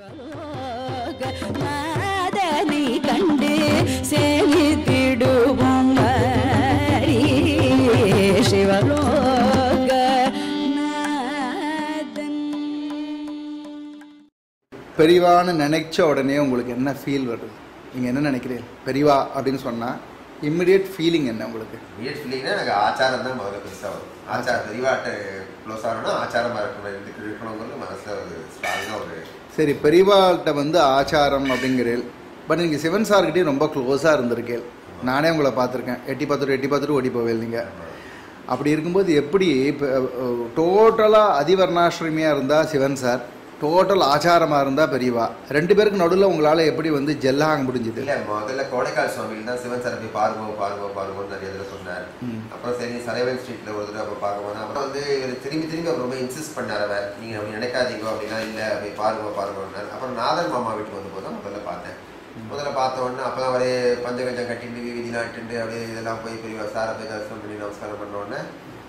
நாதனை கண்டு சேவித்திடுவோம் வாரி சிவலோக நாதன் பெரியவான்னு நினைச்ச உடனே உங்களுக்கு என்ன ஃபீல் வருது நீங்கள் என்ன நினைக்கிறீங்க பெரியவா அப்படின்னு சொன்னால் இம்மிடியட் ஃபீலிங் என்ன உங்களுக்கு வியட் ஃபீலிங்னா எனக்கு ஆச்சாரம் தான் முதல்ல பெருசாக வரும் ஆச்சாரம் பெரியவாட்ட க்ளோஸ் ஆகணும்னா ஆச்சாரமாக இருக்கணும் இதுக்கு இருக்கணுங்கிறது மனசில் ஒரு ஸ்ட்ராங்காக ஒரு சரி பெரியவாள்கிட்ட வந்து ஆச்சாரம் அப்படிங்கிறீள் பட் நீங்கள் சிவன் சார்கிட்டே ரொம்ப க்ளோஸாக இருந்திருக்கேள் நானே உங்களை பார்த்துருக்கேன் எட்டி பார்த்துட்டு எட்டி பார்த்துட்டு ஓடி போவேல் நீங்கள் அப்படி இருக்கும்போது எப்படி இப்போ டோட்டலாக அதிவர்ணாசிரமியாக இருந்தால் சிவன் சார் டோட்டல் ஆச்சாரமாக இருந்தால் பெரியவா ரெண்டு பேருக்கு நடுவில் உங்களால் எப்படி வந்து ஜெல்லாக முடிஞ்சுது இல்லை முதல்ல கோடைக்கால் சுவாமியில் தான் சிவன் சார் போய் பாருங்க பாருங்க பாருங்கன்னு நிறைய இதில் சொன்னார் அப்புறம் சரி சரைவன் ஸ்ட்ரீட்டில் ஒரு தடவை அப்போ பார்க்க போனேன் அப்புறம் வந்து இவர் திரும்பி திரும்பி அவர் ரொம்ப இன்சிஸ்ட் பண்ணார் அவர் நீங்கள் அப்படி நினைக்காதீங்க அப்படின்னா இல்லை போய் பாருங்க பாருங்கன்னார் அப்புறம் நாதன் மாமா வீட்டுக்கு வந்தபோது தான் முதல்ல பார்த்தேன் முதல்ல பார்த்த உடனே அப்போ தான் அவரே பஞ்சகஞ்சம் கட்டிட்டு விதி நாட்டுண்டு அப்படியே இதெல்லாம் போய் பெரிய சாரை போய் தரிசனம் பண்ணி நமஸ்காரம் பண்ண உடனே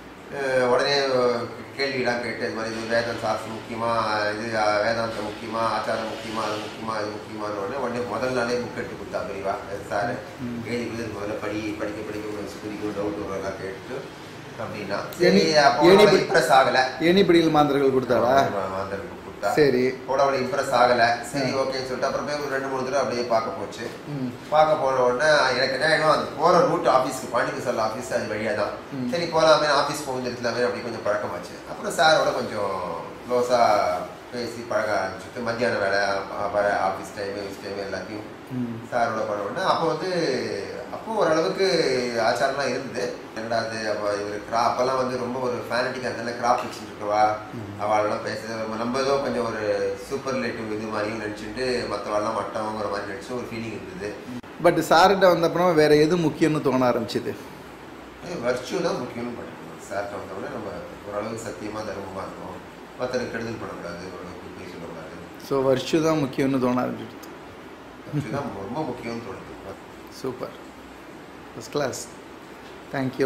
அஹ் உடனே கேள்வியெல்லாம் கேட்டு இது மாதிரி இது வேதம் சாஸ்திரம் முக்கியமா இது அஹ், வேதாந்தம் முக்கியமா ஆச்சாரம் முக்கியமா அது முக்கியமா அது முக்கியமான உடனே உடனே முதல் நாளே புக் எடுத்து கொடுத்தா பெரியவா சார் எழுதி கொடுத்து முதல்ல படி படிக்க படிக்க உங்களுக்கு புரிக்கும் டவுட் வரலாம் கேட்டு அப்படின்னா சரி ஏனி- அப்போ ஏனி- இம்ப்ரெஸ் ஆகலை ஏணிப்படியில் மாந்திரங்கள் கொடுத்தாரா மாந்தருக்கு கொடுத்தா சரி கூட அவளை இம்ப்ரெஸ் ஆகலை சரி ஓகேன்னு சொல்லிட்டு அப்புறம் போய் ஒரு ரெண்டு மூணு தடவை அப்படியே பார்க்க போச்சு ம். பார்க்க போன உடனே எனக்கு என்ன ஆயிடும் அது போகிற ரூட் ஆஃபீஸ்க்கு பாண்டிக்கு செல்ல ஆஃபீஸ் அது வழியாக தான் சரி போகலாமே ஆஃபீஸ் போகுதுலாமே அப்படி கொஞ்சம் பழக்கமாச்சு அப்புறம் சாரோட கொஞ்சம் க்ளோஸாக பேசி பழக ஆரம்பிச்சுட்டு மத்தியான வேலை அ- வர ஆஃபீஸ் டைமு யூஸ் டைமு எல்லாத்தையும் ம். சாரோட பண்ண உடனே அப்போ வந்து அப்போ ஓரளவுக்கு ஆச்சாரம்லாம் இருந்தது ரெண்டாவது அப்போ இவர் கிரா அப்போல்லாம் வந்து ரொம்ப ஒரு ஃபேனட்டிக்காக இருந்தாலும் கிராப் வச்சுட்டு இருக்கவா அவளெல்லாம் பேசுறது நம்ம- நம்ம ஏதோ கொஞ்சம் ஒரு சூப்பர் ரிலேட்டிவ் இது மாதிரியும் நினச்சிட்டு மற்றவாள்லாம் மட்டவங்கிற மாதிரி நினச்சி ஒரு ஃபீலிங் இருந்தது பட் சார்கிட்ட வந்தப்புறம் வேற எது முக்கியம்னு தோண ஆரம்பிச்சுது வர்ச்சு தான் முக்கியம்னு பண்ணிக்கணும் சார்ட்ட வந்தோடனே நம்ம ஓரளவுக்கு சத்தியமாக தர்மமாக இருக்கணும் மற்றவருக்கு கெடுதல் பண்ணக்கூடாது ஓரளவுக்கு போய் சொல்லக்கூடாது ஸோ வருஷம் தான் முக்கியம்னு தோண ஆரம்பிச்சிடுது வர்ச்சு தான் ரொம்ப முக்கியம்னு தோணுது சூப்பர் ஃபஸ்ட் கிளாஸ் தேங்க்யூ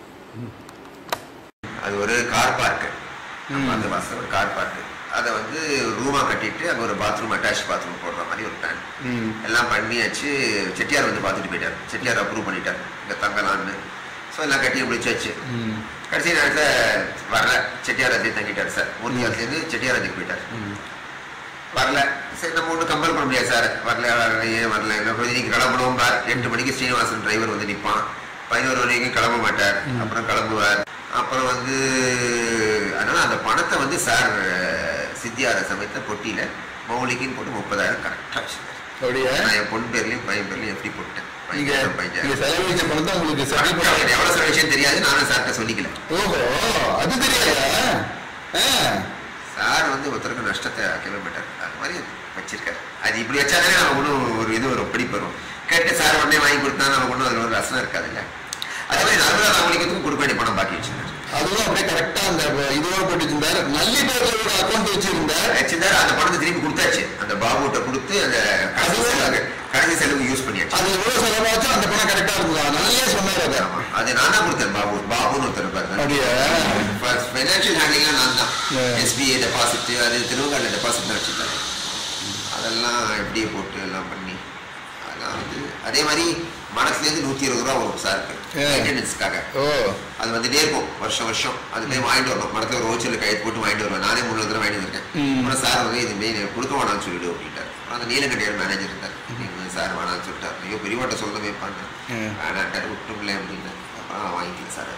அது ஒரு கார் பார்க்கு அந்த பஸ்ஸில் ஒரு கார் பார்க்கு அதை வந்து ரூமாக கட்டிட்டு அங்கே ஒரு பாத்ரூம் அட்டாச் பாத்ரூம் போடுற மாதிரி ஒரு பிளான் ம் எல்லாம் பண்ணியாச்சு செட்டியார் வந்து பார்த்துட்டு போயிட்டார் செட்டியார் அப்ரூவ் பண்ணிட்டார் இங்கே தங்கலான்னு ஸோ எல்லாம் கட்டி முடிச்சாச்சு ம் கடைசி நேரத்தில் வரல செட்டியார் அஜய் தங்கிட்டார் சார் மூர்த்தி சேர்ந்து செட்டியார் அஜய்க்கு போயிட்டார் வரல சரி நம்ம ஒன்றும் கம்பல் பண்ண முடியாது சார் வரல வரல, ஏன் வரல என்ன இன்னைக்கு கிளம்பணும் பார் எட்டு மணிக்கு ஸ்ரீனிவாசன் டிரைவர் வந்து நிற்பான் பதினோரு வரைக்கும் கிளம்ப மாட்டார் அப்புறம் கிளம்புவார் அப்புறம் வந்து அதனால அந்த பணத்தை வந்து சார் சித்தியார சமயத்தை பொட்டியில மௌலிக்குன்னு போட்டு முப்பதாயிரம் கரெக்டாக வச்சிருக்காரு அப்படியா நான் என் பொண்ணு பேர்லையும் பையன் பேர்லையும் எப்படி போட்டேன் நீங்க பையன் நீங்க செலவழிச்ச பணத்தை உங்களுக்கு சரி கரெக்டா அவருக்கு எவ்வளவு சில விஷயம் தெரியாது நானும் சார்கிட்ட சொல்லிக்கல ஓஹோ அது தெரியாதா ஆ சார் வந்து ஒருத்தருக்கு நஷ்டத்தை வைக்கவே மாட்டார் அது மாதிரி வச்சிருக்காரு அது இப்படி வச்சாலே நம்ம ஒன்றும் ஒரு இது ஒரு பிடிப்பு வரும் கேட்டு சார் உடனே வாங்கி கொடுத்தா நமக்கு ஒன்றும் அதில் ஒரு ரசனம் இருக்காதுல்ல அதே மாதிரி நர்மதா ராமலிங்கத்துக்கும் கொடுக்க வேண்டிய பணம் பாக்கி வச்சிருந்தார் அதுவும் அப்படியே கரெக்டா அந்த இதுவரை போட்டு இருந்தார் நல்லி பேர்ல ஒரு அக்கௌண்ட் வச்சிருந்தார் வச்சிருந்தார் அந்த பணத்தை திருப்பி கொடுத்தாச்சு அந்த பாபுட்ட கொடுத்து அந்த கடைசி செலவு கடைசி செலவுக்கு யூஸ் பண்ணியாச்சு அது எவ்வளவு செலவாச்சோ அந்த பணம் கரெக்டா இருந்ததா நல்லே சொன்னார் அதை ஆமா. அது நான் தான் கொடுத்தேன் பாபு பாபுன்னு ஒருத்தர் இருப்பாரு அப்படியா ஃபைனான்ஷியல் ஹேண்ட்லிங்காக நான் தான் Yeah. எஸ்பிஐ டெபாசிட் அது திருவங்கால டெபாசிட் தான் வச்சுருந்தாரு அதெல்லாம் எப்படியே போட்டு எல்லாம் பண்ணி அதெல்லாம் வந்து அதே மாதிரி மனசுலேருந்து நூற்றி இருபது ரூபா வரும் சாருக்கு Yeah. மெயின்டெனன்ஸ்க்காக ஓ அது வந்துட்டே இருக்கும் வருஷம் வருஷம் அது போய் வாங்கிட்டு வரணும் மரத்தில் ஒரு ரோச்சல் கையெழுத்து போட்டு வாங்கிட்டு வருவேன் நானே மூணு தடவை வாங்கிட்டு வந்திருக்கேன் ம். அப்புறம் சார் வந்து இது மெயின் கொடுக்க வேணாம்னு சொல்லிடு அப்படின்ட்டார் அப்புறம் அந்த நீலகண்டையர் மேனேஜர் இருந்தார் நீங்கள் சார் வேணாம்னு சொல்லிட்டார் ஐயோ பெரியவாட்ட சொல்லவே பண்ணேன் ம். வேணான்ட்டார் விட்டுங்களே அப்படின்னு அப்புறம் வாங்கிக்கல சார்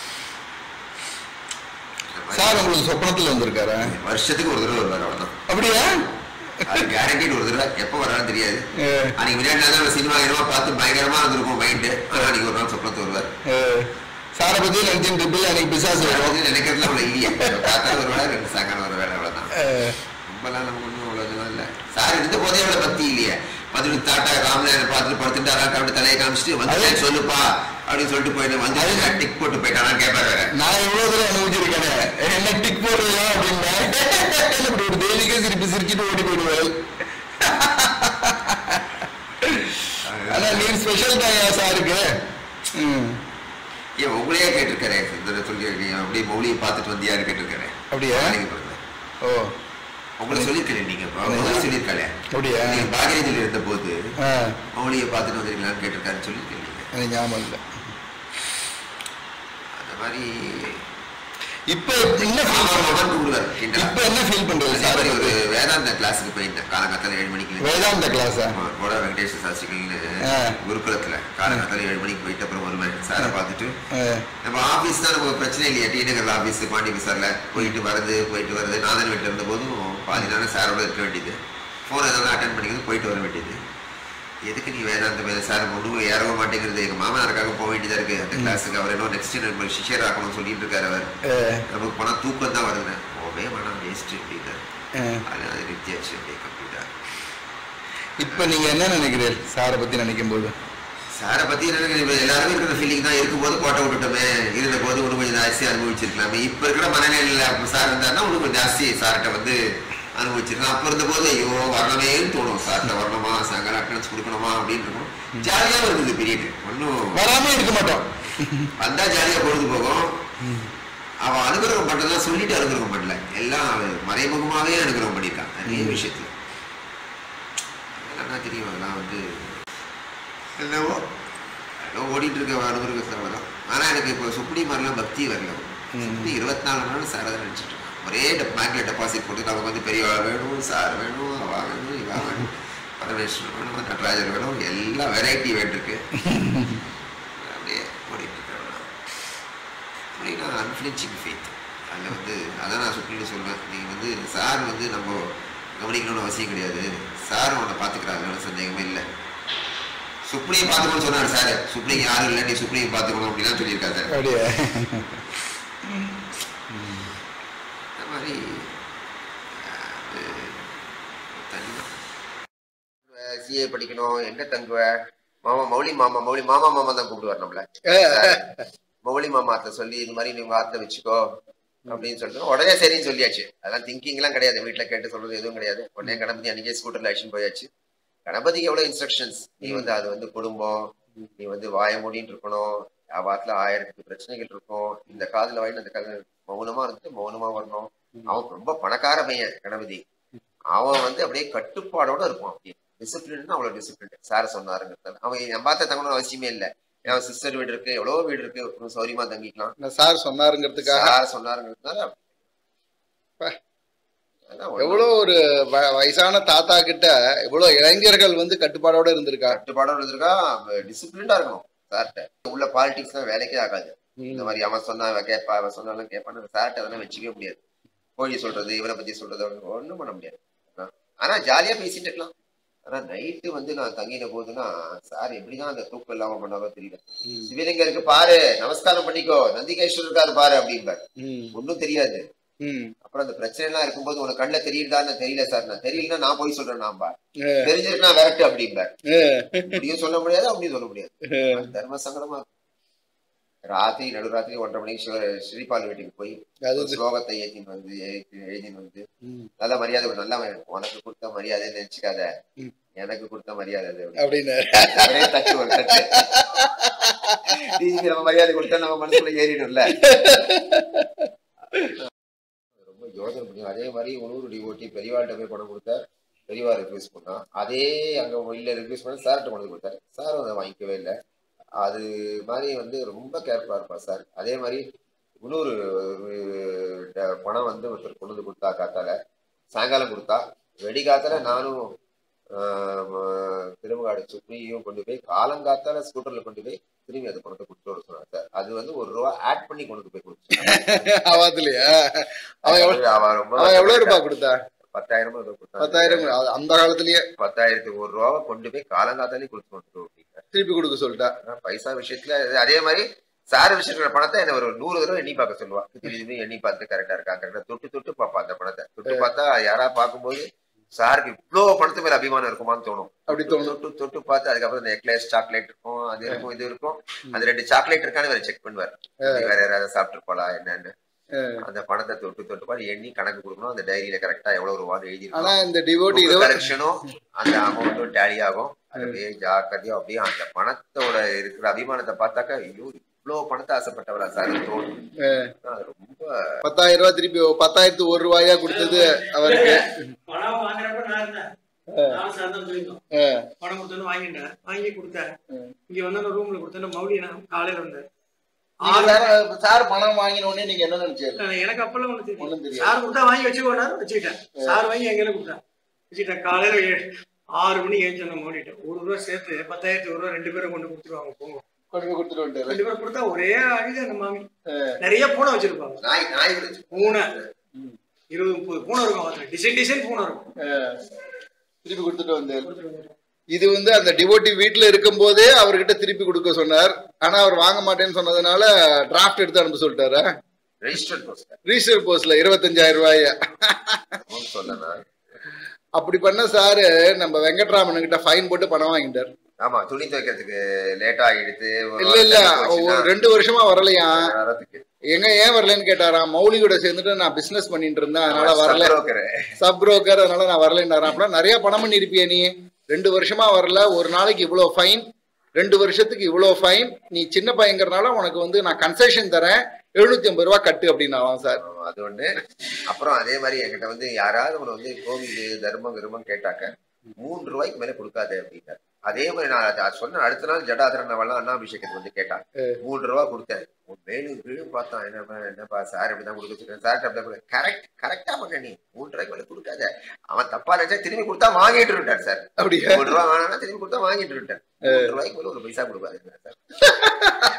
சார் உங்களுக்கு சொப்பனத்துல வந்திருக்காரா வருஷத்துக்கு ஒரு தடவை வருவார் அவ்வளோதான் அப்படியா அது கேரண்டிட் ஒரு தடவை எப்போ வரான்னு தெரியாது ஏ, அன்னைக்கு முன்னாடி நாள் தான் சினிமா கிரமா பார்த்து பயங்கரமா இருந்திருக்கும் மைண்டு ஆனால் அன்னைக்கு ஒரு நாள் சொப்பனத்து வருவார் ஏ, சாரை பத்தி நினைச்சிட்டு இருப்பில்ல அன்னைக்கு பிசாசு வரும் அதாவது நினைக்கிறதுல அவ்வளோ இல்லையா காத்தால ஒரு வேலை ரெண்டு சாக்கான ஒரு வேலை அவ்வளோதான் ஏ, ரொம்பலாம் நமக்கு ஒன்றும் அவ்வளோ இதெல்லாம் இல்லை சார் இருந்த போதே அவ்வளோ பக்தி இல்லையா மதுரை தாட்டா ராமநாயனை பார்த்துட்டு படுத்துட்டு அதான் அப்படி தலையை காமிச்சிட்டு வந்து சொல்லுப்பா அப்படின்னு சொல்லிட்டு போயிட்டு வந்து டிக் போட்டு போயிட்டானா கேட்பாரு வேற நான் எவ்வளவு தூரம் அனுபவிச்சிருக்கேன் என்ன டிக் போடுறியா அப்படின்னா இப்படி ஒரு தேதிக்கே சிரிப்பு சிரிச்சுட்டு ஓடி போயிடுவேன் ஆனா நீ ஸ்பெஷல் தான் சாருக்கு ம் ஏன் உங்களையே கேட்டிருக்காரு இந்த சொல்லி நீ அப்படியே மௌலியை பார்த்துட்டு வந்தியாரு கேட்டிருக்காரு அப்படியா? நீங்க பாருங்க. ஓ உங்களுக்கு சொல்லியிருக்கேன் நீங்க முதல்ல சொல்லியிருக்காளே அப்படியா நீங்க பாகிரேஜில் இருந்த போது ஆ மௌலியை பார்த்துட்டு வந்திருக்கலாம்னு கேட்டிருக்காருன்னு சொல்லியிருக்கேன் நீங்க. எனக்கு ஞாபகம் இல்லை அந்த மாதிரி இப்போ என்ன feel ஆமா, பண்றது? மகன் கூப்பிடுவார் கிண்டலா. இப்போ என்ன ஃபீல் பண்றது அதே சார் மாதிரி ஒரு வேதாந்த கிளாஸுக்கு போயிருந்தேன் காலங்காத்தால ஏழு மணிக்கு வேதாந்த கிளாஸா ஆமா, கோட வெங்கடேஷ் சாஸ்திரிகள்னு ஆ. குருகுலத்துல காலங்காத்தால ஏழு மணிக்கு போயிட்டு அப்புறம் வருவேன் சாரை பார்த்துட்டு ஆ, நம்ம ஆபீஸ் தான் நமக்கு பிரச்சனை இல்லையா டி நகர் ஆபீஸ் பாண்டி பசார்ல போயிட்டு வருது போயிட்டு வருது நாதன் வீட்டில் இருந்த போதும் பாதி நாள் சாரோட இருக்க வேண்டியது ஃபோன் எதனா அட்டன் பண்ணிக்கிறது போயிட்டு வர வேண்டியது எதுக்கு நீ வேதாந்த மேல சார் ஒன்றும் ஏறவே மாட்டேங்கிறது எங்க மாமனாருக்காக போக வேண்டியதா இருக்கு அந்த கிளாஸுக்கு அவர் இன்னும் நெக்ஸ்ட் நம்ம சிஷியர் ஆக்கணும்னு சொல்லிட்டு இருக்காரு அவர் ஆ, நமக்கு போனா தூக்கம் தான் வருதுங்க போவே வேணாம் வேஸ்ட் அப்படின்னாரு ஆ. அது அது நிறுத்தியாச்சு அப்படியே கம்ப்ளீட்டா இப்போ நீங்க என்ன நினைக்கிறீர்கள் சாரை பத்தி நினைக்கும் போது சாரை பத்தி எனக்கு இப்ப எல்லாருமே இருக்கிற ஃபீலிங் தான் இருக்கும்போது கோட்டை விட்டுட்டோமே இருந்த போது இன்னும் கொஞ்சம் ஜாஸ்தி அனுபவிச்சிருக்கலாமே இப்ப இருக்கிற மனநிலையில அப்ப சார் இருந்தாருன்னா இன்னும் கொஞ்சம் ஜாஸ்தி சார்கிட்ட வந்து அனுபவிச்சிருக்கலாம் அப்ப இருந்த போது ஐயோ வரணுமேன்னு தோணும் சார்கிட்ட வரணுமா சாயங்காலம் அட்டன்ஸ் கொடுக்கணுமா அப்படின்னு இருக்கும் ஜாலியாகவும் இருந்தது பீரியட் ஒன்றும் வராம இருக்க மாட்டோம் வந்தா ஜாலியா பொழுது போகும் அவன் அனுகிரகம் பண்றதெல்லாம் சொல்லிட்டு அனுகிரகம் பண்ணல எல்லாம் அவன் மறைமுகமாவே அனுகிரகம் பண்ணியிருக்கான் நிறைய விஷயத்துல அதெல்லாம் தெரியும் அதெல்லாம் வந்து என்னவோ ஏதோ ஓடிட்டு இருக்க அனுகிரக சேவை தான் ஆனா எனக்கு இப்போ சுப்டி மாதிரிலாம் பக்தி வரல சுப்டி இருபத்தி நாலு நாள் சாரை தான் நினச்சிட்டு இருக்கேன் ஒரே பேங்க்ல டெபாசிட் போட்டு நமக்கு வந்து பெரியவா வேணும் சார் வேணும் அவா வேணும் இவா வேணும் பரமேஸ்வரன் வேணும் நடராஜர் வேணும் எல்லா வெரைட்டி வேண்டிருக்கு அப்படியே ஓடிட்டு இருக்கேன் அன்ஃபிளிச்சிங் ஃபேத் அதில் வந்து அதான் நான் சுப்ரீம் சொல்லுவேன் நீங்கள் வந்து சார் வந்து நம்ம கவனிக்கணும்னு அவசியம் கிடையாது சார் உன்னை பார்த்துக்கிறாங்க சந்தேகமே இல்லை சுப்ரீம் பார்த்துக்கணும்னு சொன்னார் சார் சுப்ரீம் யாரும் இல்லை நீ சுப்ரீம் பார்த்துக்கணும் அப்படிலாம் சொல்லியிருக்காரு சார் அப்படியே இந்த மாதிரி சிஏ படிக்கணும் எங்க தங்குவ மாமா மௌலி மாமா மௌலி மாமா மாமா தான் கூப்பிடுவார் நம்மள மௌலி மாமாத்த சொல்லி இந்த மாதிரி நீங்க ஆத்த வச்சுக்கோ அப்படின்னு சொல்லிட்டு உடனே சரின்னு சொல்லியாச்சு அதெல்லாம் திங்கிங் எல்லாம் கிடையாது வீட்டுல கேட்டு சொல்றது எதுவும் கிடையாது உடனே கணபதி அன்னைக்கே ஸ்கூட்டர்ல அழிச்சுன்னு போயாச்சு கணபதிக்கு எவ்வளவு இன்ஸ்ட்ரக்ஷன்ஸ் நீ வந்து அது வந்து குடும்பம் நீ வந்து வாய மூடின்னு இருக்கணும் வாரத்துல ஆயிரத்துக்கு பிரச்சனைகள் இருக்கும் இந்த காதுல வாங்கி அந்த காதுல மௌனமா இருந்துட்டு மௌனமா வரணும் அவன் ரொம்ப பணக்கார பையன் கணபதி அவன் வந்து அப்படியே கட்டுப்பாடோட இருப்பான் அப்படியே டிசிப்ளின் அவ்வளவு டிசிப்ளின் சார் சொன்னாருங்கிறது அவன் என் பார்த்த தங்கணும்னு அவசியமே இல்லை என் சிஸ்டர் வீடு இருக்கு எவ்வளவு வீடு இருக்கு ஒரு சௌரியமா தங்கிக்கலாம் நான் சார் சொன்னாருங்கிறதுக்காக சார் சொன்னாருங்கிறதுனால பா. அதான் ஒண்ணும் எவ்வளோ ஒரு வ- வயசான தாத்தா கிட்ட எவ்வளோ இளைஞர்கள் வந்து கட்டுப்பாடோட இருந்திருக்கா கட்டுப்பாடோட இருந்திருக்கா டிசிப்ளின்டா இருக்கணும் சார்கிட்ட உள்ள பாலிடிக்ஸ் எல்லாம் வேலைக்கே ஆகாது இந்த மாதிரி அவன் சொன்னா அவன் கேட்பா அவன் சொன்னாலும் கேட்பான்னு சார்கிட்ட அதெல்லாம் வச்சுக்கவே முடியாது கோழி சொல்றது இவனை பத்தி சொல்றது ஒண்ணும் பண்ண முடியாது ஆனா ஜாலியா பேசிட்டு இருக்கலாம் ஆனா நைட்டு வந்து நான் தங்கின போதுன்னா சார் எப்படிதான் அந்த தூக்கம் இல்லாம பண்ணாரோ தெரியல சிவலிங்கம் இருக்கு பாரு நமஸ்காரம் பண்ணிக்கோ நந்திகேஸ்வரர் இருக்காரு பாரு அப்படிம்பார் ம், ஒன்னும் தெரியாது ம். அப்புறம் அந்த பிரச்சனை எல்லாம் இருக்கும்போது உனக்கு கண்ணுல தெரியுதான்னு தெரியல சார் நான் தெரியலன்னா நான் போய் சொல்றேன் நான்பா ஏ. தெரிஞ்சிருக்கா விரட்டு அப்படிம்பார் ஏ, இப்படியும் சொல்ல முடியாது அப்படியும் சொல்ல முடியாது ஏ. அது தர்ம சங்கடமா இருக்கும். ராத்திரி நடுராத்திரி ஒன்றரை மணிக்கு சிவ ஸ்ரீபால் வீட்டுக்கு போய் அது ஒரு ஸ்லோகத்தை ஏத்தின்னு வந்து எழுதி எழுதின்னு வந்து ம், நல்ல மரியாதை கொடு, நல்லா உனக்கு கொடுத்த மரியாதை நினைச்சுக்காத ம். எனக்கு கொடுத்த மரியாதை அது அப்படின்னு. அப்படின்னு ஒரே தட்டு ஒரு தட்டு டிஜிக்கு நம்ம மரியாதை கொடுத்தா நம்ம மனசுல ஏறிடும்ல ரொம்ப யோசனை பண்ணி அதே மாதிரி உணவு டிஓட்டி பெரியவாள்கிட்ட போய் பணம் கொடுத்தார் பெரியவா ரிக்வெஸ்ட் பண்ணா அதே அங்க இல்ல ரிக்வெஸ்ட் பண்ண சார்கிட்ட கொண்டு வந்து கொடுத்தாரு சாரும் அதை வாங்கிக்கவே இல்லை அது மாதிரி வந்து ரொம்ப கேர்ஃபுல்லா இருப்பா சார் அதே மாதிரி இன்னொரு ஒரு ட- பணம் வந்து ஒருத்தர் கொண்டு வந்து கொடுத்தா காத்தால சாயங்காலம் கொடுத்தா வெடிகாத்தால நானும் ஆஹ், திருமகாடு சுப்ரியும் கொண்டு போய் காலங்காத்தால ஸ்கூட்டர்ல கொண்டு போய் திரும்பி அந்த பணத்தை கொடுத்து வர சொன்னாங்க சார் அது வந்து ஒரு ரூபா ஆட் பண்ணி கொண்டு போய் கொடுத்து அவாத்துலயா அவன் எவ்வளவு அவன் ரொம்ப அவன் எவ்வளவு ரூபாய் கொடுத்தா பத்தாயிரம் ரூபாய் கொடுத்தான். பத்தாயிரம் அது அந்த காலத்திலேயே பத்தாயிரத்துக்கு ஒரு ரூபாவை கொண்டு போய் காலங்காத்தாலே கொடுத்து வந்துட்டோம் அப்படின்னாரு. திருப்பி கொடுக்க சொல்லிட்டா ஆனா பைசா விஷயத்துல அது- அதே மாதிரி சார் விஷயத்துல பணத்தை என்ன ஒரு நூறு தடவை எண்ணி பார்க்க சொல்லுவா திரும்பி எண்ணி பார்த்து கரெக்டா இருக்கா கரெக்டா தொட்டு தொட்டு பார்ப்பா அந்த பணத்தை தொட்டு பார்த்தா யாரா பார்க்கும்போது சாருக்கு இவ்வளவு பணத்து மேல அபிமானம் இருக்குமான்னு தோணும் அப்படி தோணும் தொட்டு தொட்டு பார்த்து அதுக்கப்புறம் இந்த நெக்லஸ் சாக்லேட் இருக்கும் அது இருக்கும் இது இருக்கும் அந்த ரெண்டு சாக்லேட் இருக்கான்னு வேற செக் பண்ணுவார் வேற யாராவது சாப்பிட்டு என்னன்னு அந்த பணத்தை தொட்டு தொட்டு பார்த்து எண்ணி கணக்கு கொடுக்கணும் அந்த டைரியில கரெக்டா எவ்வளவு ரூபான்னு எழுதி ஆனா இந்த டிவோட்டி இருபது கலெக்ஷனும் அந்த அமௌண்ட்டும் டேலி ஆகும் அது அப்படியே ஜாக்கிரதையா அப்படியே அந்த பணத்தோட இருக்கிற அபிமானத்தை பார்த்தாக்கா ஐயோ இவ்வளவு பணத்தை ஆசைப்பட்டவரா சார் தோணும் அது ரொம்ப பத்தாயிரம் ரூபாய் திருப்பி பத்தாயிரத்து ஒரு ரூபாயா கொடுத்தது அவருக்கு பணம் வாங்குறப்ப நான் இருந்தேன் நானும் சார் தான் போயிருந்தோம் ஆ, பணம் கொடுத்தோன்னு வாங்கிட்டேன் வாங்கி கொடுத்தேன் ம். இங்க வந்து ரூம்ல கொடுத்தேன் மௌலி நான் காலையில வந்தேன் நீங்க ஆறு சார் சார் பணம் வாங்கின உடனே நீங்க என்ன நினைச்சீங்க இல்ல, எனக்கு அப்பெல்லாம் ஒண்ணு ஒண்ணும் தெரியும் தெரியாது. சார் கொடுத்தா வாங்கி வச்சுக்கோனாரு வச்சுக்கிட்டேன் சார் வாங்கி எங்கேயும் கொடுத்தேன் வச்சுக்கிட்டேன் காலையில ஏழு ஆறு மணி ஏஞ்சு நான் மோடிட்டேன் ஒரு ரூபா சேர்த்து பத்தாயிரத்தி ஒரு ரூபா ரெண்டு பேரும் கொண்டு கொடுத்துருவாங்க போங்க கொண்டு போய் கொடுத்துட்டு வந்துட்டாரு ரெண்டு பேரும் கொடுத்தா ஒரே அழுது அந்த மாமி நிறைய பூனை வச்சிருப்பாங்க நாய் நாய் விழுந்து பூனை இருபது முப்பது பூனை இருக்கும் அதுல டிசைன் டிசைன் பூனை இருக்கும் ஆ, திருப்பி கொடுத்துட்டு வந்தாரு இது வந்து அந்த டிவோட்டி வீட்டுல இருக்கும் போதே அவர்கிட்ட திருப்பி கொடுக்க சொன்னார் ஆனா அவர் வாங்க மாட்டேன்னு சொன்னதுனால டிராஃப்ட் எடுத்து அனுப்ப சொல்லிட்டாரா ரெஜிஸ்டர்ட் போஸ்ட் ரிஜிஸ்டர் போஸ்ட்ல இருபத்தஞ்சாயிரம் ரூபாய சொல்லலாம் அப்படி பண்ண சாரு நம்ம வெங்கட்ராமன் கிட்ட ஃபைன் போட்டு பணம் வாங்கிட்டார் ஆமா துணி துவைக்கிறதுக்கு லேட்டா ஆகிடுது ஒரு இல்ல இல்ல வாரத்துக்கு போச்சுன்னா ஒரு ரெண்டு வருஷமா வரலையா வரதுக்கு. எங்க ஏன் வரலன்னு கேட்டாராம் மௌலியோட சேர்ந்துட்டு நான் பிசினஸ் பண்ணிட்டு இருந்தேன் அதனால வரல broker. சப் புரோக்கர் அதனால நான் வரலன்றாராம் அப்படின்னா நிறைய பணம் பண்ணிருப்பிய நீ ரெண்டு வருஷமா வரல ஒரு நாளைக்கு இவ்வளவு ஃபைன் ரெண்டு வருஷத்துக்கு இவ்வளவு ஃபைன் நீ சின்ன பையங்கிறனால உனக்கு வந்து நான் கன்செஷன் தரேன் எழுநூத்தி ஐம்பது ரூபா கட்டு அப்படின்னாவாம் சார் ஆமா, அது ஒண்ணு அப்புறம் அதே மாதிரி என்கிட்ட வந்து யாராவது ஒண்ணு வந்து கோவில் தர்மம் கிருமம் கேட்டாக்க மூன்று ரூபாய்க்கு மேல கொடுக்காது அப்படின்னாரு அதே மாதிரி நான் அதை சொன்ன அடுத்த நாள் ஜடாதரனவெல்லாம் அண்ணாபிஷேகத்துக்கு வந்து கேட்டான் மூன்று ரூபா கொடுத்தேன் உன் மேலும் கீழும் பார்த்தான் என்னப்பா என்னப்பா சார் இப்படிதான் கொடுக்க வச்சிருக்கேன் சார் அப்படி கரெக்ட் கரெக்டா பண்ண நீ மூன்று ரூபாய்க்கு மேல கொடுக்காத அவன் தப்பா நினைச்சா திரும்பி கொடுத்தா வாங்கிட்டு இருந்தார் சார் அப்படியா மூணு ரூபா வேணாம்னா திரும்பி கொடுத்தா வாங்கிட்டு இருந்தேன் மூன்று ரூபாய்க்கு மேல ஒரு பைசா கொடுக்காது சார்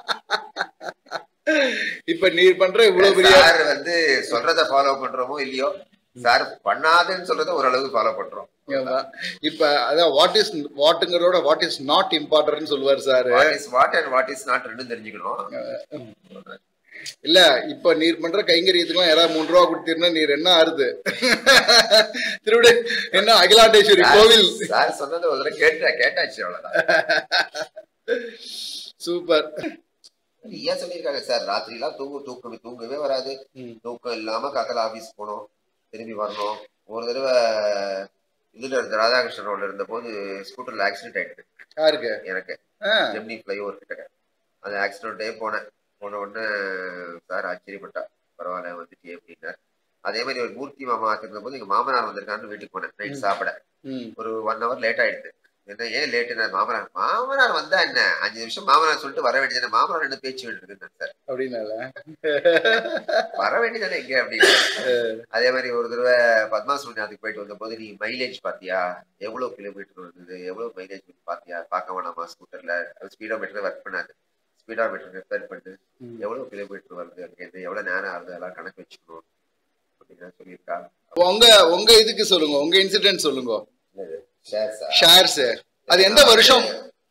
இப்ப நீ பண்ற இவ்வளவு பெரிய சார் வந்து சொல்றத ஃபாலோ பண்றோமோ இல்லையோ சார் பண்ணாதுன்னு சொல்றத ஓரளவுக்கு ஃபாலோ பண்றோம் ஆமா. இப்ப அதான் வாட் இஸ் வாட்டுங்கிறோட வாட் இஸ் நாட் இம்பார்ட்டன்ட் சொல்லுவார் sir what is what and what is not ரெண்டும் தெரிஞ்சுக்கணும் இல்ல இப்ப நீர் பண்ற கைங்கரியத்துக்கும் யாராவது மூணு ரூபா கொடுத்தீங்கன்னா நீர் என்ன ஆறுது திருவிட என்ன அகிலாண்டேஸ்வரி கோவில் சார் சொன்னது ஒரு தடவை கேட்டா கேட்டாச்சு அவ்வளவுதான் சூப்பர் ஏன் சொல்லியிருக்காங்க சார் ராத்திரி எல்லாம் தூங்கு தூக்கம் தூங்கவே வராது ம். தூக்கம் இல்லாம காத்தால ஆபீஸ் போகணும் திரும்பி வரணும் ஒரு தடவை இதுல இருந்த ராதாகிருஷ்ணன் ரோட்ல இருந்த போது ஸ்கூட்டர்ல ஆக்சிடென்ட் ஆயிடுது யாருக்கு எனக்கு ஆ, ஜெமினி ஃப்ளைஓவர் கிட்ட அந்த ஆக்சிடென்ட்டே போனேன் போன உடனே சார் ஆச்சரியப்பட்டா பரவாயில்ல வந்துட்டு அப்படின்னார் அதே மாதிரி ஒரு மூர்த்தி மாமா இருந்த போது எங்க மாமனார் வந்திருக்கான்னு வீட்டுக்கு போனேன் நைட் சாப்பிட ம், ஒரு ஒன் ஹவர் லேட் ஆயிடுது என்ன ஏன் லேட்டுனா மாமனார் மாமனார் வந்தா என்ன அஞ்சு நிமிஷம் மாமனார் சொல்லிட்டு வர வேண்டியதானே மாமனார் என்ன பேச்சு விட்டுருக்கு சார் அப்படின்னால வர வேண்டியதானே எங்க அப்படின்னு அதே மாதிரி ஒரு தடவை பத்மா சுனிநாத்துக்கு போயிட்டு வந்த போது நீ மைலேஜ் பாத்தியா எவ்வளவு கிலோமீட்டர் வந்தது எவ்வளவு மைலேஜ் பாத்தியா பார்க்க வேணாமா ஸ்கூட்டர்ல ஸ்பீடோ மீட்டர் ஒர்க் பண்ணாது ஸ்பீடோ மீட்டர் ரிப்பேர் பண்ணு ம். எவ்வளவு கிலோமீட்டர் வருது அங்கேருந்து எவ்வளவு நேரம் ஆகுது அதெல்லாம் கணக்கு வச்சுக்கணும் அப்படின்னு சொல்லியிருக்கா உங்க உங்க இதுக்கு சொல்லுங்க உங்க இன்சிடென்ட் சொல்லுங்க ஷேர் சார் ஷேர்ஸ் அது எந்த வருஷம்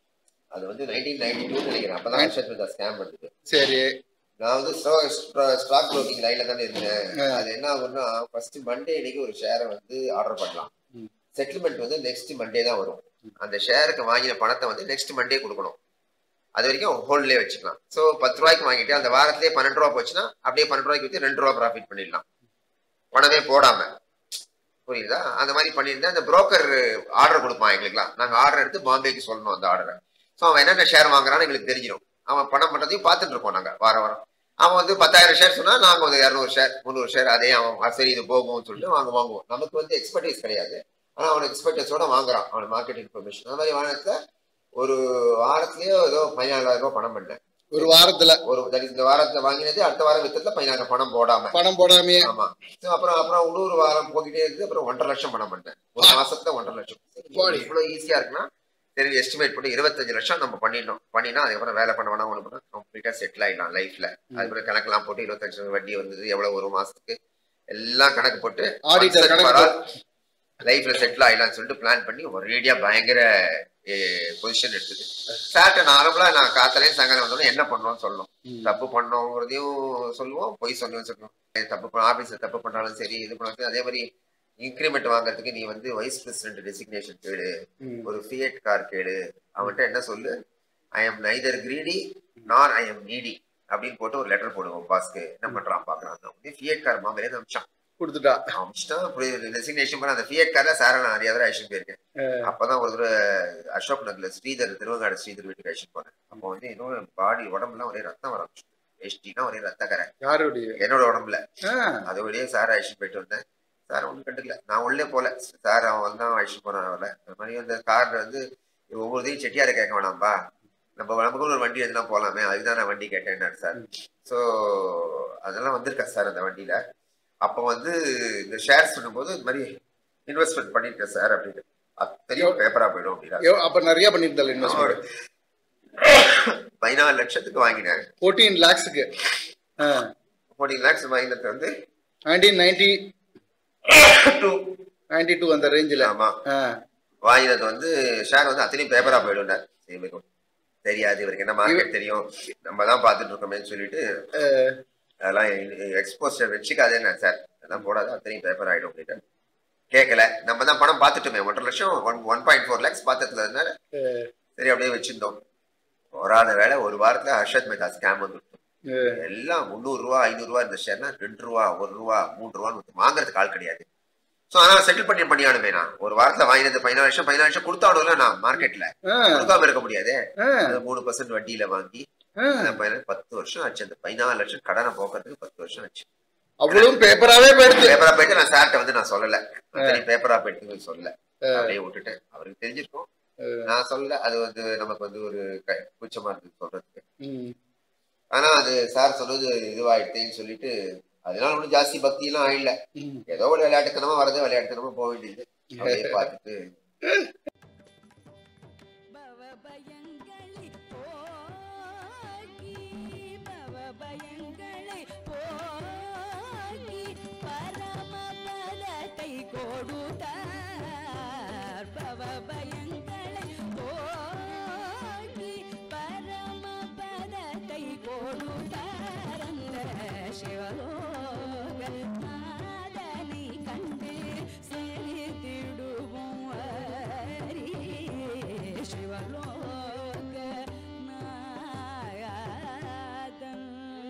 அது வந்து நைன்டீன் நைன்டி டூ நினைக்கிறேன் அப்பதான் வருஷத்துல ஸ்கேம் வந்தது சரி நான் வந்து ஸ்டாக் ப்ரோக்கிங் லைன்ல தானே இருந்தேன் ஆ. அது என்ன ஆகும்னா ஃபர்ஸ்ட் மண்டே அன்னைக்கு ஒரு ஷேரை வந்து ஆர்டர் பண்ணலாம் ம். செட்டில்மெண்ட் வந்து நெக்ஸ்ட் மண்டே தான் வரும் அந்த ஷேருக்கு வாங்கின பணத்தை வந்து நெக்ஸ்ட் மண்டே கொடுக்கணும் அது வரைக்கும் ஹோல்ட்லேயே வச்சுக்கலாம் ஸோ பத்து ரூபாய்க்கு வாங்கிட்டு அந்த வாரத்திலேயே பன்னெண்டு ரூபா போச்சுன்னா அப்படியே பன்னெண்டு ரூபாய்க்கு வித்து ரெண்டு ரூபா ப்ராஃபிட் பண்ணிடலாம் பணமே போடாம புரியுதா அந்த மாதிரி பண்ணியிருந்தா அந்த புரோக்கர் ஆர்டர் கொடுப்பான் எங்களுக்குலாம் நாங்கள் ஆர்டர் எடுத்து பாம்பேக்கு சொல்லணும் அந்த ஆர்டரை ஸோ அவன் என்னென்ன ஷேர் வாங்குறான்னு எங்களுக்கு தெரிஞ்சிடும் அவன் பணம் பண்ணுறதையும் பார்த்துட்டு இருப்போம் நாங்கள் வாரம் வாரம் அவன் வந்து பத்தாயிரம் ஷேர் சொன்னா நாங்கள் வந்து இரநூறு ஷேர் முந்நூறு ஷேர் அதே அவன் "ஆ, சரி இது போகும்னு சொல்லிட்டு வாங்க வாங்குவோம் நமக்கு வந்து எக்ஸ்பர்டைஸ் கிடையாது ஆனால் அவன் எக்ஸ்பர்டைஸோட வாங்குறான் அவன் மார்க்கெட் இன்ஃபர்மேஷன் அந்த மாதிரி வாங்கினதுல ஒரு வாரத்திலேயோ ஏதோ பதினாலாயிரம் ரூபாய் பணம் பண்ணேன் ஒரு வாரத்துல ஒரு that is இந்த வாரத்துல வாங்கினது அடுத்த வாரம் வித்தத்துல பதினாயிரம் பணம் போடாம பணம் போடாமையே ஆமா So, அப்புறம் அப்புறம் இன்னொரு வாரம் போக்கிட்டே இருந்து அப்புறம் ஒன்றரை லட்சம் பணம் பண்ணேன் ஒரு மாசத்துல ஒன்றரை லட்சம் போடி. இவ்வளவு ஈஸியா இருக்குன்னா சரி எஸ்டிமேட் பண்ணி இருபத்தஞ்சு லட்சம் நம்ம பண்ணிடணும் பண்ணினா அதுக்கப்புறம் வேலை பண்ண வேணாம் ஒன்று பண்ணா கம்ப்ளீட்டா செட்டில் ஆயிடலாம் லைஃப்ல அதுக்கப்புறம் கணக்கெல்லாம் போட்டு இருபத்தஞ்சு லட்சம் வட்டி வந்தது எவ்வளவு ஒரு மாசத்துக்கு எல்லாம் கணக்கு போட்டு ஆடிட்டர் கணக்கு லைஃப்ல செட்டில் ஆயிடலாம்னு சொல்லிட்டு பிளான் பண்ணி ஒரேடியா பயங்கர பொசிஷன் எடுத்தது சார்ட்ட நார்மலா நான் காத்தலையும் சங்கடம் வந்தோம் என்ன பண்ணோம்னு சொல்லணும் ம். தப்பு பண்ணோங்கிறதையும் சொல்லுவோம் பொய் சொன்னோம் சொல்லுவோம் தப்பு பண்ண ஆபீஸ்ல தப்பு பண்ணாலும் சரி இது பண்ணாலும் அதே மாதிரி இன்க்ரிமெண்ட் வாங்குறதுக்கு நீ வந்து வைஸ் பிரசிடென்ட் டெசிக்னேஷன் கேளு ம். ஒரு ஃபியட் கார் கேளு அவன்கிட்ட என்ன சொல்லு ஐ எம் நைதர் கிரீடி நார் ஐ எம் நீடி அப்படின்னு போட்டு ஒரு லெட்டர் போடுவோம் பாஸ்க்கு என்ன பண்றான் பாக்குறான் ஃபியட் கார் மாமலே அமிச்சான் கொடுத்துட்டா அவன் இஷ்டம் அப்படி ரெசிக்னேஷன் பண்ண அந்த ஃபியட் கார்ல சாரை நான் நிறைய தடவை அழிச்சுட்டு போயிருக்கேன் அப்பதான் ஒரு தடவை அசோக் நகர்ல ஸ்ரீதர் திருவங்காடு ஸ்ரீதர் வீட்டுக்கு அழிச்சுட்டு போனேன் அப்போ வந்து இன்னொரு பாடி உடம்புலாம் ஒரே ரத்தம் வர ஆரம்பிச்சு வேஷ்டினா ஒரே ரத்த கரை யாருடைய என்னோட உடம்புல ஆ, அது வழியே சார் அழிச்சுட்டு போயிட்டு வந்தேன் சார் ஒன்றும் கண்டுக்கல நான் உள்ளே போல சார் அவன் வந்து தான் அழிச்சுட்டு போனான் அவளை அந்த மாதிரி அந்த கார் வந்து ஒவ்வொருத்தையும் செட்டியாரை கேட்க வேணாம்பா நம்ம நமக்குள்ள ஒரு வண்டி எதுனா போலாமே அதுதான் நான் வண்டி கேட்டேன் சார் ஸோ அதெல்லாம் வந்திருக்கா சார் அந்த வண்டியில அப்போ வந்து இந்த ஷேர் சொல்லும்போது இந்த மாதிரி இன்வெஸ்ட்மெண்ட் பண்ணிருக்கேன் சார் அப்படின்னு அத்தனையும் பேப்பரா போயிடும் அப்படின்னா எவ்- அப்ப நிறைய பண்ணிருந்தாள் இன்வெஸ்ட்மெண்ட் பதினாலு லட்சத்துக்கு வாங்கினேன் ஃபோர்டீன் லேக்ஸுக்கு ஃபோர்டீன் லேக்ஸ் வாங்கினது வந்து nineteen ninety two ninety two அந்த ரேஞ்சில் ஆமா வாங்கினது வந்து ஷேர் வந்து அத்தனையும் பேப்பரா போயிடும்னார் சரி மிகவும் தெரியாது இவருக்கு என்ன மார்க்கெட் தெரியும் நம்ம தான் பார்த்துட்டு இருக்கோமேன்னு சொல்லிட்டு அதெல்லாம் எக்ஸ்போஸ்டர் வச்சுக்காதேன்னு சார் அதெல்லாம் போடாத அத்தனையும் பேப்பர் ஆயிடும் அப்படின்ட்டு கேட்கல நம்ம தான் பணம் பார்த்துட்டோமே ஒன்றரை லட்சம் one one point four lakhs பார்த்துருந்ததுனால சரி அப்படியே வச்சிருந்தோம் போராத வேலை ஒரு வாரத்துல ஹர்ஷத் மேத்தா ஸ்கேம் வந்துட்டோம் எல்லாம் முந்நூறு ரூபா ஐநூறு ரூபா இருந்த ஷேர்னா ரெண்டு ரூபா ஒரு ரூபா மூணு ரூபான்னு வாங்குறதுக்கு ஆள் கிடையாது ஸோ ஆனால் செட்டில் பண்ணி பண்ணியானுமே நான் ஒரு வாரத்துல வாங்கினது பதினாலு லட்சம் பதினாலு லட்சம் கொடுத்தாடும்ல நான் மார்க்கெட்ல கொடுக்காம இருக்க முடியாது அது மூணு பர்சன்ட் வட்டியில வாங்கி அந்த பதினாலு பத்து வருஷம் ஆச்சு அந்த பதினாலு லட்சம் கடனை போக்குறதுக்கு பத்து வருஷம் ஆச்சு அவ்வளவும் பேப்பராகவே போயிடுச்சு பேப்பரா போயிட்டு நான் சார்ட்ட வந்து நான் சொல்லல அத்தனை பேப்பரா போயிட்டு சொல்லல அப்படியே விட்டுட்டேன் அவருக்கு தெரிஞ்சிருக்கும் நான் சொல்லல அது வந்து நமக்கு வந்து ஒரு க- கூச்சமா இருக்கு சொல்றதுக்கு ம். ஆனா அது சார் சொன்னது இதுவாயிடுத்தேன்னு சொல்லிட்டு அதனால ஒன்றும் ஜாஸ்தி பக்தி எல்லாம் ஆயிடல ம். ஏதோ ஒரு விளையாட்டுத்தனமா வரது விளையாட்டுத்தனமா போக வேண்டியது அப்படியே பார்த்துட்டு பவபயங்களை போக்கி பவபயங்களை போக்கி பரமபதத்தை கொடுத்தார் பவபயங்களை போக்கி பரமபதத்தை கொடுத்தார் அந்த சிவலோக நாதனை கண்டு செழித்திடுவோம் அரி சிவலோக நாயகன்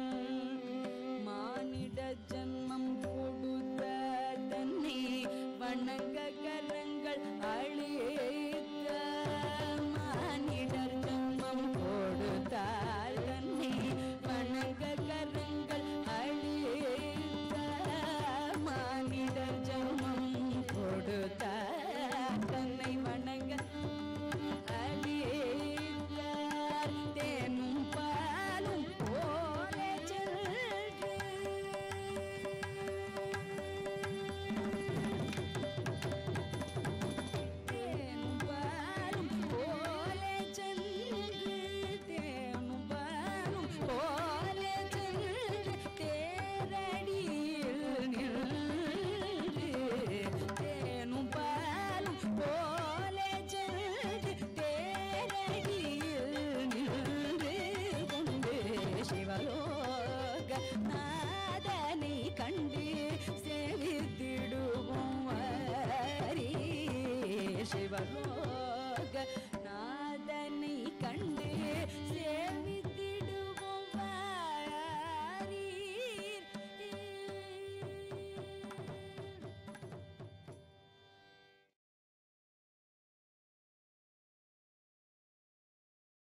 மானிட ஜன்மம் கொடுத்த தன்னை வணங்க கரங்கள் அழித்த மானிடர் ஜன்மம் கொடுத்தால் தன்னை வணங்க கரங்கள் அழித்த மானிடர் ஜன்மம் கொடுத்த தன்னை வணங்க அழித்தார் தேனும் பாலும் போல சென்று தேனும் பாலும் போல சென்று தேனும் பாலும் போல சென்று தேரடியில் நின்று தேனும் பாலும் போல சென்று தேரடியில் நின்று கொண்டு சிவலோக